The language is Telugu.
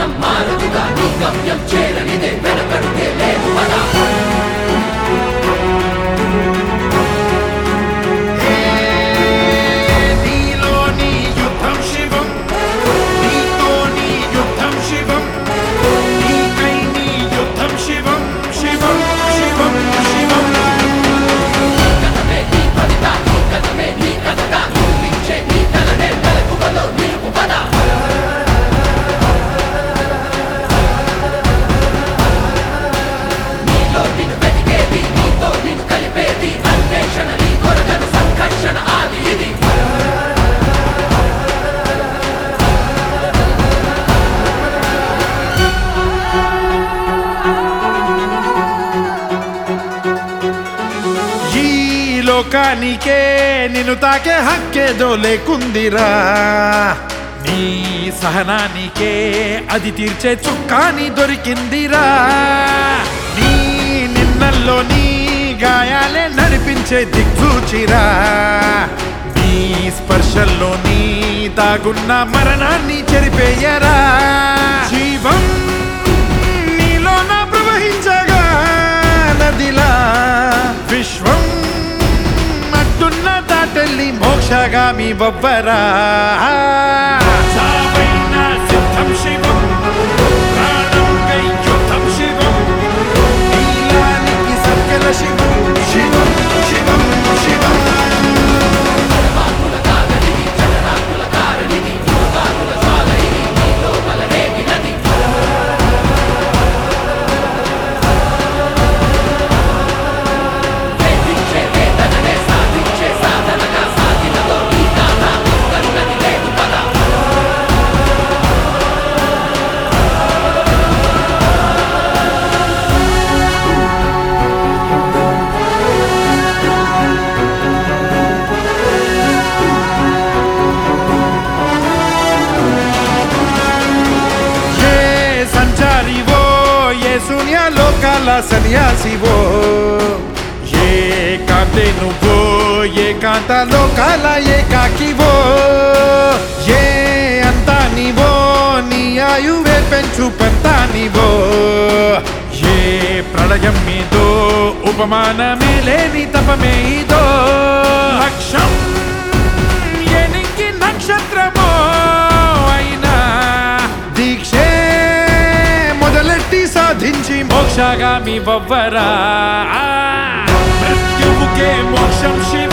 పయనం మారదుగా నీ గమ్యం చేరనిదే వెనకడుగే లేదు పదా నీలోని యుద్ధం శివం నీతోని యుద్ధం శివం నీకై నీ యుద్ధం శివం శివం శివం శివం కథమే నీ ఫలిత నీ కథమే నీ కథగా నువ్వించే నీ కలనే వెలకువలో నిలుపు పదా నీలో నిన్ను వెతికేది నీతో నిన్ను కలిపేది అన్వేషణ నీ కొరకను సంఘర్షణ ఆది ఇది ఈ లోకానికే నిన్ను తాకే హక్కేదో లేకుందిరా నీ సహనానికే అది తీర్చే చుక్కాని దొరికిందిరా నీ నిన్నల్లో నీ గాయాలే నడిపించే దిక్సూచిరా నీ స్పర్శల్లో నీ దాగున్న మరణాన్ని చెరిపేయరా జీవం నీలోన ప్రవహించగా నదిలా విశ్వం అడ్డున్న దాటెల్లి మోక్షగామి బొబ్బరా చావైన సిద్ధం శివం ప్రాణంకై యుద్ధం శివం నీలానికి సకల శివం శివం శివం శివం వేధించే వేదననే సాధించే సాధనగా సాగినదో ఈ గాథ కరుగని లేదు పదా ఏ సంచారివో ఏ శూన్య లోకాల సన్యాసివో ఏ కాంతే నువ్వో ఏ కాంత లోకాల ఏకాకివో ఏ అంతా నీవో నీ ఆయువే పెంచు పెంతా నీవో ఏ ప్రళయం మీదో ఉపమానమే లేని తపమే ఇదో లక్ష్యం ఎనికి నక్షత్రమో అయినా దీక్షే మొదలెట్టి సాధించి మోక్షగామి బొవ్వరా మృత్యువుకే మోక్షం శివ